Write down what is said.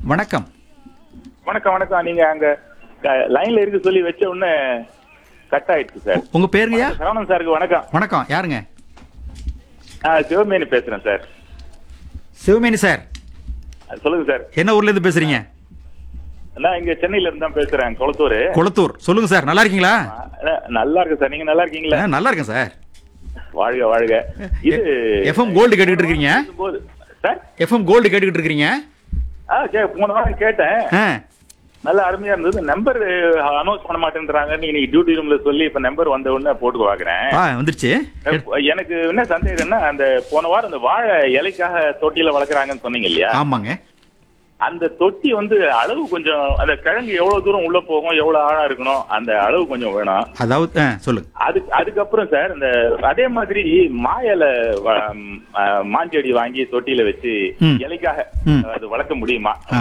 வணக்கம் வணக்கம் வணக்கம் நீங்க அங்க க- லைன்ல இருக்கு சொல்லி வச்ச உடனே கட் ஆயிடுச்சு சார் உங்க பேருங்கய்யா சரவணன் சாருக்கு வணக்கம் வணக்கம் யாருங்க ஆ, சிவமேனி பேசுறேன் சார் சிவமேனி சார் அது சொல்லுங்க சார் என்ன ஊர்ல இருந்து பேசுறீங்க நான் இங்க சென்னையில இருந்து தான் பேசுறேன் குளத்தூர் குளத்தூர் சொல்லுங்க சார் நல்லா இருக்கீங்களா நல்லா இருக்கு சார் நீங்க நல்லா இருக்கீங்களா ஆ, நல்லா இருக்கேன் சார் வாழ்க வாழ்க இது எஃப்எம் கோல்டு கேட்டுக்கிட்டு இருக்கீங்க போது சார் எஃப்எம் கோல்டு கேட்டுக்கிட்டு இருக்கீங்க ஆ கே போன வாரம் கேட்டேன் ஆ, நல்லா அருமையா இருந்தது நம்பர் அனௌன்ஸ் பண்ண மாட்டேன்றாங்க நீங்க டியூட்டி ரூம்ல சொல்லி இப்ப நம்பர் வந்த உடனே போட்டு பாக்குறேன் ஆ வந்துருச்சு எனக்கு என்ன சந்தேகம்னா அந்த போன வாரம் அந்த வாழை இலைக்காக தொட்டியில வளர்க்குறாங்கன்னு சொன்னீங்க இல்லையா ஆமாங்க அந்த தொட்டி வந்து அளவு கொஞ்சம் அந்த கிழங்கு எவ்வளவு தூரம் உள்ள போகும் எவ்வளவு ஆழம் இருக்கணும் அந்த அளவு கொஞ்சம் வேணும் அதாவது ஆ, சொல்லுங்க அது அதுக்கப்புறம் சார் இந்த அதே மாதிரி மாயல மாஞ்செடி வாங்கி தொட்டியில வச்சு ம். இலைக்காக ம். அது வளர்க்க முடியுமா